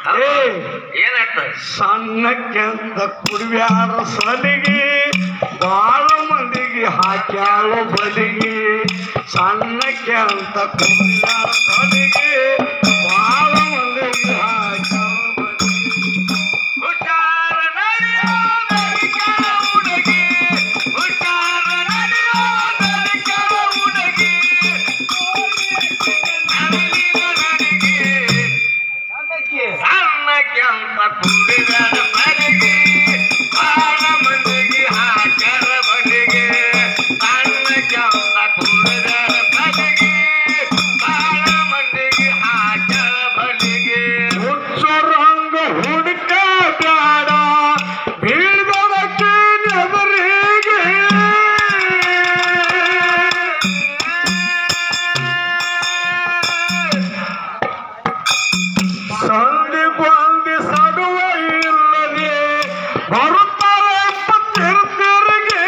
ಏ ಏನಾಯ್ತು ಸಣ್ಣಕ್ಕೆಂತ ಕುಡಿವ್ಯಾರ ಸಲಿಗೆ ಬಾಳ ಮಂದಿಗೆ ಹಾಕ್ಯಾಳು ಬಲಿಗೆ ಸಣ್ಣಕ್ಕೆ ಅಂತ ಕುಡಿವ್ಯಾರ ಸಲಿಗೆ ಬಾಳ ಮಂದಿಗೆ ಹಾಕ್ಯಾಳು ಬಲಿಗೆ ಹುಷಾರ ನಡೆಯೋ ದಲಿತರ ಹುಡುಗಿ ಹುಷಾರ ನಡೆಯೋ ದಲಿತರ ಹುಡುಗಿ ನಲಿನ ನನಗೆ ಸಣ್ಣಕ್ಕೆ ಅಂತ ಕುಡಿದಾರ ಸಲಿಗೆ ಬಾಳ ಮಂದಿಗೆ ಹಾಕ್ಯಾರ ಬಲಿಗೆ ಸಣ್ಣಕ್ಕೆ ಅಂತ ಕುಡಿದಾರ ಸಲಿಗೆ ಬಾಳ ಮಂದಿಗೆ ಹಾಕ್ಯಾರ ಬಲಿಗೆ ಹುಚ್ಚರಂಗ ಹುಡುಕ ಬ್ಯಾಡ ಬೀಳ್ಬಡಕ್ಕೆ ನೆವರಿಗೆ ಸಂಧಿ ಗೊಂದಿ ಸಡುವ ಇಲ್ಲದೆ ಬರುತ್ತಾರೆ ತಿರುತಿರುಗೆ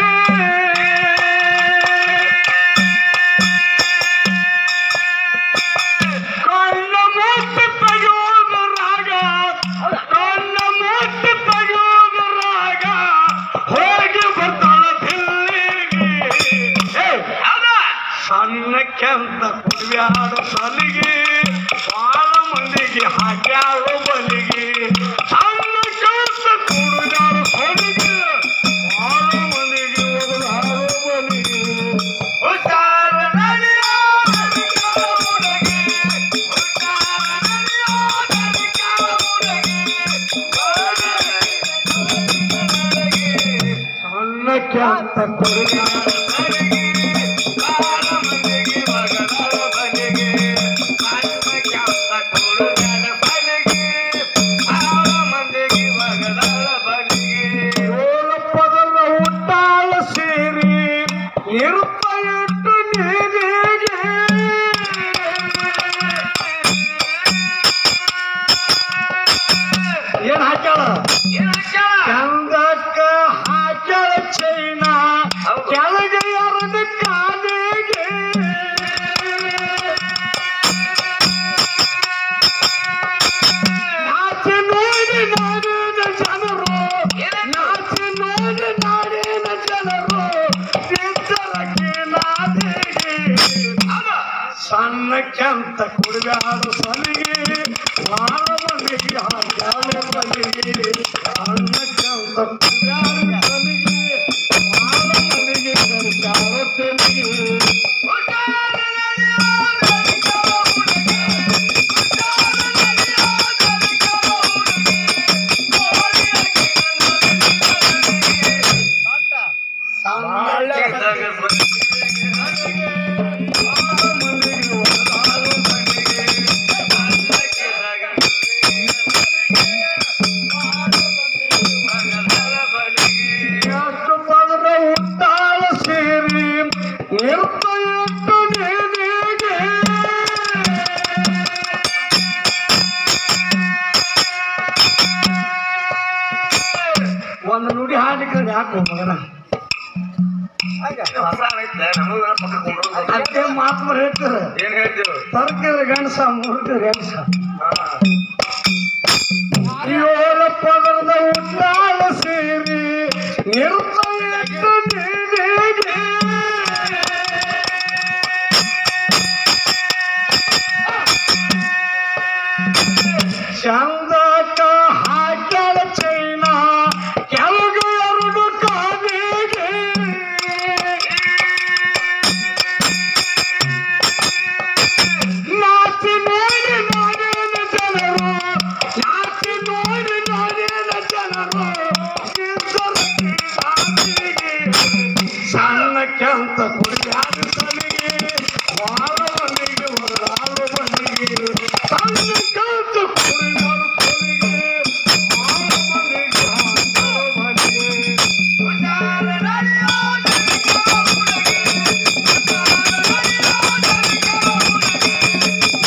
ಕಣ್ಣ ಮುಟ್ಟಿ ತೆಗೆಯೋದು ರಾಗ ಕಣ್ಣ ಮುಟ್ಟಿ ತೆಗೆಯೋದು ರಾಗ ಹೋಗಿ ಬರ್ತಾಳ ದಿಲ್ಲಿಗೆ ಏ, ಹೌದಾ ಸಣ್ಣಕ್ಕೆಂತ ಕುಡಿಯಾಡ ಸಲಿಗೆ ಬಾಳ ಮಂದಿಗೆ ಹಾಕ್ಯಾಳು ಬಲಿಗೆ ಸಣ್ಣಕ್ಕೆಂತ ಕುಡಿದಾಡ ಸಲಿಗೆ ಬಾಳ ಮಂದಿಗೆ ಒಗದಾಳು ಬಲಿಗೆ ಹುಷಾರ ನಡೆಯೋ ದಲಿತರ ಹುಡುಗಿ ಹುಷಾರ ನಡೆಯೋ ದಲಿತರ ಹುಡುಗಿ ಸಣ್ಣಕ್ಕೆಂತ ಕುಡಿದಾಡ ಬಾಳ ಮಂದಿಗೆ ಮಗದಳ ಬಲಿಗೆ ಸಣ್ಣಕ್ಕೆ ಅಂತ ಕುಡಿದಾರ ಬಲಿಗೆ ಬಾಳ ಮಂದಿಗೆ ಮಗದಳ ಬಲಿಗೆ ಏಳಪ್ಪದಲ್ಲ ಉಟ್ಟಾಳ ಸೇರಿ ಇರುತ್ತ ಇಟ್ಟು ನೀರಿಗೆ ಏನ್ ಹಾಕ್ಯಾಳ ಏನ್ ಹಾಕ್ಯಾಳ? ಚಂದಕ್ಕ ಹಾಕ್ಯಾಳ ಚೈನಾ ಹೌದು. ಕೆಳಗೆ ಎರಡು ಕಾಲಿಗೆ ನಾಚಿ ನೋಡಿ ನಾಡಿನ ಜನರು ನಾಚಿ ನೋಡಿ ನಾಡಿನ ಜನರು ಚಿತ್ತರಕ್ಕೆ ನಾದಿಗೆ ಹೌದಾ? ಸಣ್ಣಕ್ಕೆಂತ ಕುಡಿದಾಡು ಸಲಿಗೆ ಬಾಳ ಮಂದಿಗೆ ಹಾಕ್ಯಾಳೆ ಬಲಿಗೆ ಸಣ್ಣಕ್ಕೆಂತ ಕುಡಿದಾಡು ಸಲಿಗೆ ಬಾಳ ಮಂದಿಗೆ ಕರಿಸ್ಯಾಳು ತೆಲಿಗೆ ಹುಷಾರ ನಡೆಯೋ ದಲಿತರ ಹುಡುಗಿ ಹುಷಾರ ನಡೆಯೋ ದಲಿತರ ಹುಡುಗಿ ಕೋಡಿಯಾಗಿ ಎಷ್ಟು ಪದರ ಉಟ್ಟಾಳ ಸೇರಿ ನಿರುತ್ತ ಇಟ್ಟು ನೀರಿಗೆ ಒಂದು ನುಡಿ ಹಾಡಿದ್ರೆ ಯಾಕೆ ಮಗನ ಅದೇ ಮಾತು ಹೇಳ್ತಾರೆ ಏನ್ ಹೇಳ್ತೀವಿ ತರ್ಕಿರ ಗಣಸ ಮುರುಕಿರ ಗಣಸ ಏಳು ಪದರದ ಉಟ್ಟಾಳ ಸೇರಿ ನಿರುತ್ತ ಇಟ್ಟು ನೀರಿಗೆ ಚಂದಕ ಹಾಕ್ಯಾಳ ಚೈನಾ ಕೆಳಗೆ ಎರಡು ಕಾಲಿಗೆ ನಾಚಿ ನೋಡಿ ನಾಡಿನ ಜನರು ನಾಚಿ ನೋಡಿ ನಾಡಿನ ಜನರು ಚಿತ್ತರಕ್ಕೆ ನಾದಿಗೆ ಸಣ್ಣಕ್ಕೆಂತ ಕುಡಿಯಾದ ಸಲಿಗೆ ಬಾಳ ಮಂದಿಗೆ ಹೊರದಾಳು ಬಂದಿಗೆ ಸಣ್ಣಕ್ಕೆಂತ ಕುಡಿಯಾದ ಸಲಿಗೆ ಬಾಳ ಮಂದಿಗೆ ಹಾಕ್ಯಾಳು ಬಲಿಗೆ ಹುಷಾರ ನಡೆಯೋ ದಲಿತರ ಹುಡುಗಿ ಹುಷಾರ ನಡೆಯೋ ದಲಿತರ ಹುಡುಗಿ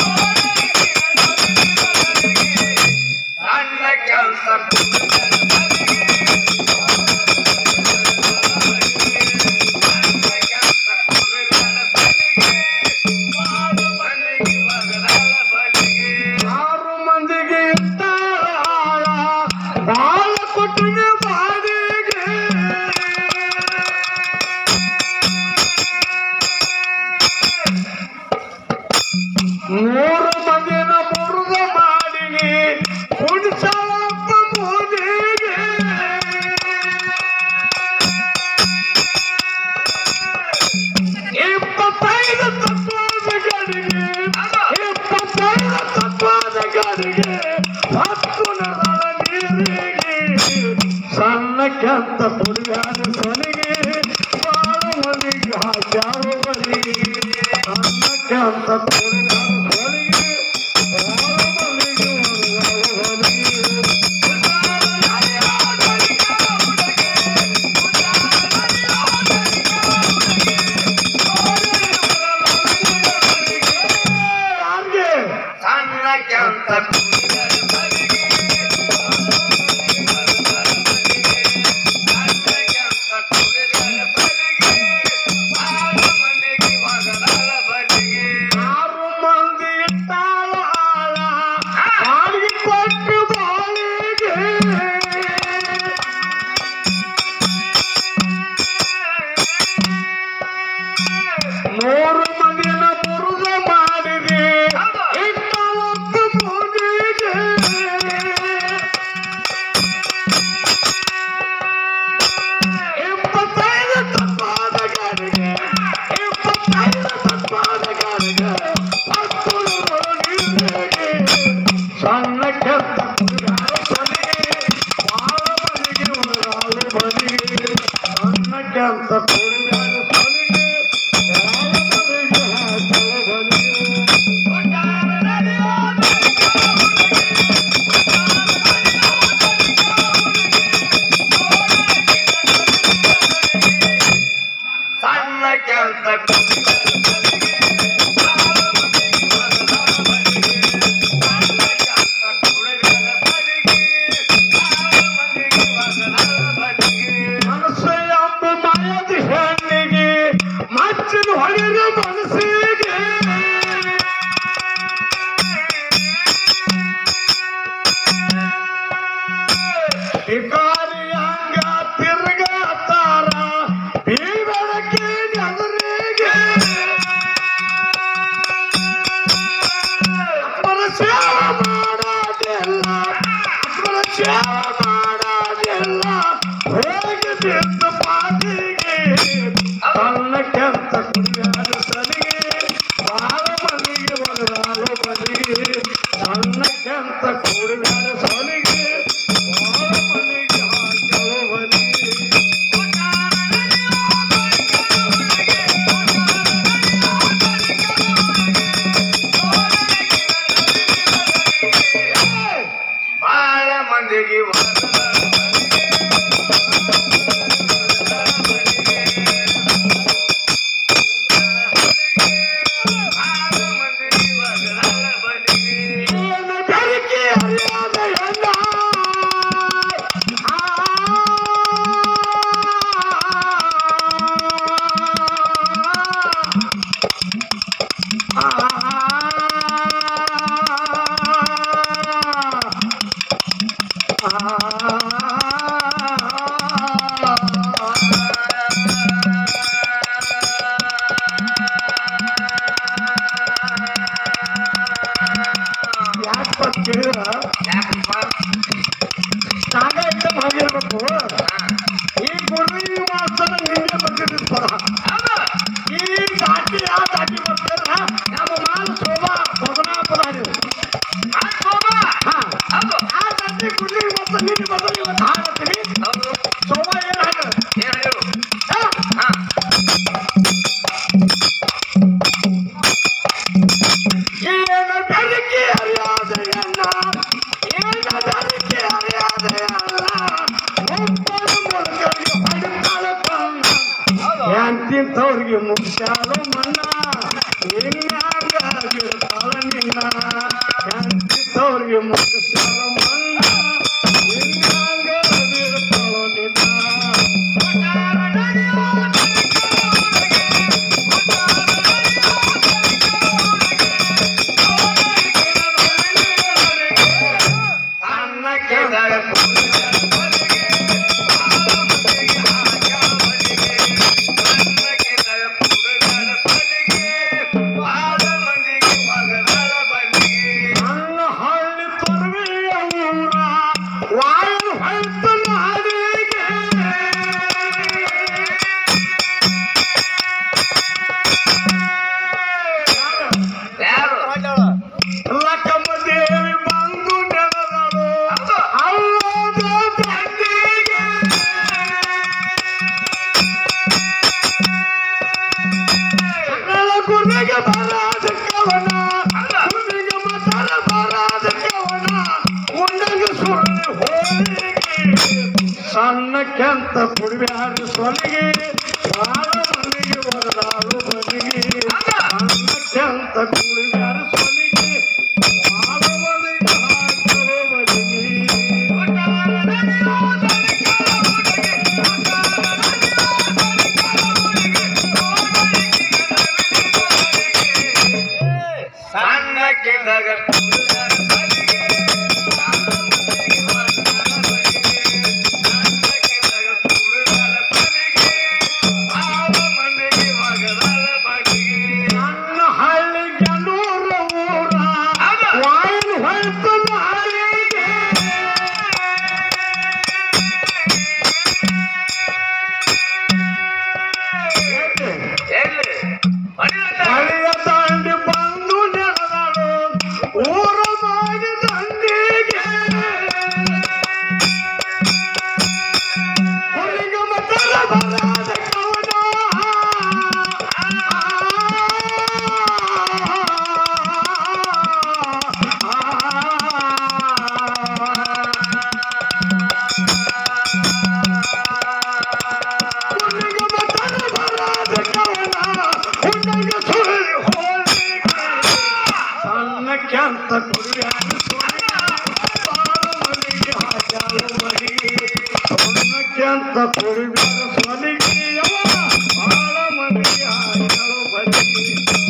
ಸಣ್ಣ ಕೆಲಸ ಸಣ್ಣ ಕೆಲಸ ಹಾಕ್ಯಾವ ಬಲಿಗೆ ಅನ್ನಕ್ಕೆ ಅಂತ ಕೊಡಗಾಲ ಬಲಿಗೆ ಬಾಳ ಮಂದಿಗೆ ಒದಗಾಲ ಬಲಿಗೆ ಯಾರಿಗೆ ಸಣ್ಣಕ್ಕೆಂತ ಕುಡಿದರೆ ಬಲಿಗೆ ಸಣ್ಣಕ್ಕೆಂತ ಕುಡಿದರೆ ಬಲಿಗೆ ಬಾಳ ಮಂದಿಗೆ ಒಗದಾಳ ಬಲಿಗೆ ಆರು ಮಂದಿ ಇಟ್ಟಾಳ ಆಳ ಬಾಳಿಗೆ ಕೊಟ್ಟು ಬಾಳಿಗೆ ಮೂರು ಮಂದಿನ ಮುರುಗ ಮಾಡಿದೆ ಇಟ್ಟ ಒಂದು ಮೂಗಿಗೆ ಇಪ್ಪತ್ತೈದು ತಪ್ಪಾದ ಗಾಡಿಗೆ ಇಪ್ಪತ್ತೈದು ತಪ್ಪಾದ ಗಾಡಿಗೆ ಹತ್ತು ನೀರಿಗೆ ಸಣ್ಣ ಕೆತ್ತ ಕುಡಿದಾರ ಸಲಿಗೆ ಬಾಳ ಬಲಿಗೆ ಉಳಿದಾಳು ಬಲಿಗೆ ಸಣ್ಣ ಕೆಂತ ಕುಡಿದಾರ ಸಲಿಗೆ ಬಾಳ ಬಲಿಗೆ ಹಾಕಲು ಬಲಿಗೆ ಸಣ್ಣ ಕೆಂತ ಮನಸ್ಸು ಎಂಬ ಮಾಯದ ಹೆಣ್ಣಿಗೆ ಮಚ್ಚಿನ ಹೊಳಿದ ಮನಸ್ಸಿಗೆ ಶಿಕಾರಿ ಹಂಗ ತಿರ್ಗಾತಾರ ಬೀಳಕ್ಕೆ ಎದುರಿಗೆ ಅಪ್ಪನ ಸೇವೆ ಮಾಡೋದಿಲ್ಲ ಅಪ್ಪನ ಸೇವೆ ಮಾಡೋದಿಲ್ಲ ಹೋಗಿ ಬಿದ್ದು ಪಾಟಿಗೆ ತನ್ನ ಕೆಂತ ಕುಡಿಯಾದ ಸಲಿಗೆ ಬಾಳ ಮಂದಿಗೆ ಬದಲಾಲು ಬದಿಗೆ ತನ್ನ ಕೆಂತ ಕುಡಿಯಾದ ಸಲಿಗೆ ಬಾಳ ಮಂದಿಗೆ ಹಾಕಲು ಬದಿಗೆ ಬಾಳ ಮಂದಿಗೆ ಏನು ಬೆರಕೆ ಅರಿಯಾದ ಹೆಣ್ಣ ಆ ಯಾಕಪ್ಪ ಕೇಳಿದ್ರ ನಾಗ ಐಟಮ್ ಆಗಿರ್ಬೇಕು ಈ ಗುರುವಿ ಮಾಸ್ತನ ನಿನ್ನೆ ಬಂದಿದ್ದು ಪದ ಈ ದಾಟಿ ಆ ದಾಟಿ ಬರ್ತಾರ ನಮ್ಮ ಮಾಲ್ ಶೋಭಾ ಭಗನಾಪದ ನೀವು ಹಾ ಆ ದಾಟಿ ಗುರುವಿ ಮಾಸ್ತ ನಿನ್ನೆ ಬಂದ್ರೆ ಇವತ್ತು ಹಾಕತ್ತೀನಿ ಶೋಭಾ ಏನು ಹಾಕ ಏನು ಬೆರಕೆ ಅರಿಯಾದ ಎನ್ನ ಏನು ಬೆರಕೆ ಅರಿಯಾದ ಅಲ್ಲ ಒಬ್ಬನ ಮುಳುಗರಿಗೆ ಹೊಡಿತಾಳ ಕಣ್ಣ ಎಂತಿಂತವ್ರಿಗೆ ಮುಗಿಸ್ಯಾಳು ಮಣ್ಣ ಇನ್ಯಾಗಾಗಿರ್ತಾಳ ನಿನ್ನ ಎಂತಿಂತವ್ರಿಗೆ ಮುಗಿಸ್ಯಾಳು ಮಣ್ಣ ಇನ್ಯಾಗಾಗಿರ್ತಾಳು ನಿನ್ನ ನನ್ನ ಹಳ್ಳಿ ತೊರವಿಯ ಊರ ವಾಯು ಸಣ್ಣಕ್ಕೆಂತ ಕುಡಿಬ್ಯಾರಿ ಸೊಲಿಗೆ ಬಾಳ ಮಂದಿಗೆ ಬರದಾಳು ಬಲಿಗೆ ಸಣ್ಣಕ್ಕೆಂತ ಕುಡಿಬ್ಯಾರಿ ಸೊಲಿಗೆ ಬಾಳ ಮಂದಿಗೆ ಹಾಕಲು ಬಲಿಗೆ ಸಣ್ಣ ಕಿಂದಾಗ ನನ್ನ ಹಳ್ಳಿಗೆ ನೂರ ಊರ ವಾಯಿನ ಹೊಯ್ತನ ಹಳ್ಳಿಗೆ ಹಳ್ಳಿಯ ದಂಡಿ ಬಂದು ನೆಲದಳು ಊರ ಮಾಡಿ ದಂಡಿಗೆ ಹುಲಿಗೆ ಮಕ್ಕಳ ಬರಾದ ಕವನ ಹುಲಿಗೆ ಮಕ್ಕಳ ಬರಾದ ಕವನ ಹುಡುಗ ಸುಳ್ಳಿ ಹೋಲಿಗೆ ಸಣ್ಣಕ್ಕೆಂತ ಕುಡಿಯಾರು ಮನೆಗೆ ಹಾಕ್ಯಾರು ಮನೆಗೆ ಸಣ್ಣಕ್ಕೆಂತ ಕುಡಿಯಾರು ಸೊಲಿಗೆ ಬಾಳ ಮನೆಗೆ ಹಾಕ್ಯಾರು ಬಲಿಗೆ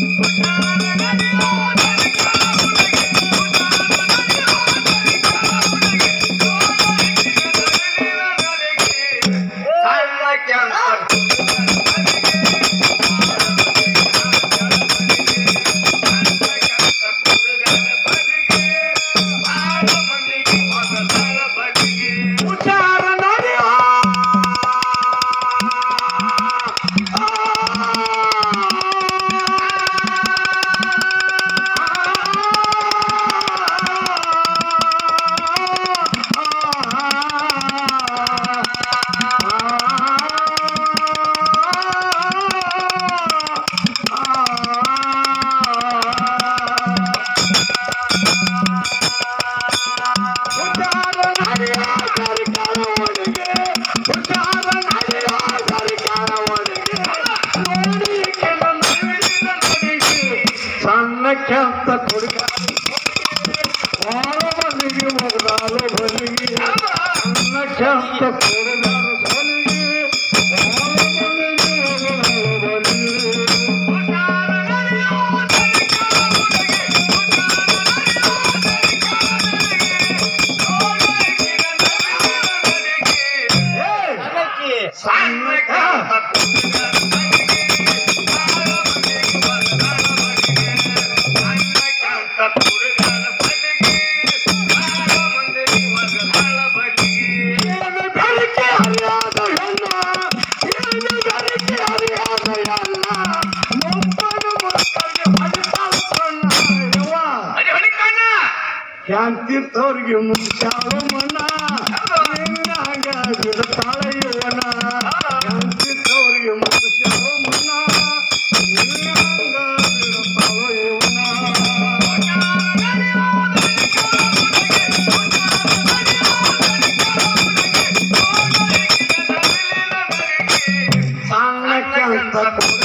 ಉಚಾರ ನಡೆಯ ಉಚಾರ ನಡೆಯ ಸರ್ಕಾರ ಒಳಗೆ ಉಚಾರ ನಡೆಯ ಸರ್ಕಾರ ಒಳಗೆ ನೋಡಿ ಕೆಲ ನಡುವಿನ ನಡಿಗೆ ಸಣ್ಣ ಕೆಂತ ಕುಡುಗ ಬಾಳ ಮಂದಿಗೆ ಮಗದಾಳು ಬಲಿಗೆ ಸಣ್ಣ ಕೆಂತ ಕುಡುಗಾರು ಸಲಿಗೆ ಬಾಳ ಮಂದಿಗೆ ಮಗದಾಳು ಬಲಿಗೆ ಸಣ್ಣ ಏನು ಬೆರಕೆ ಹರಿಯಾದ ಹೆಣ್ಣ ಏನು ಬೆರಕೆ ಹರಿಯಾದ ಹೆಣ್ಣ ಮುಪ್ಪನು ಮುಕ್ಕಗೆ ಹೊಡಿತಾಳ ಕಣ್ಣ ಯವ್ವ ಯಾಂತಿರ್ತವ್ರಿಗೆ ಮುಗಿಸಾವ ಮನ ನಿನ್ನ ಹಂಗ ಬಿಡ್ತಾಳ ಇವನ ಯಾಂತಿರ್ತವ್ರಿಗೆ ಮುಗಿಸಾವ ಮನ ನಿನ್ನ ಹಂಗ ಬಿಡ್ತಾಳ ಇವನ ಸಣ್ಣಕ್ಕೆ ಅಂತ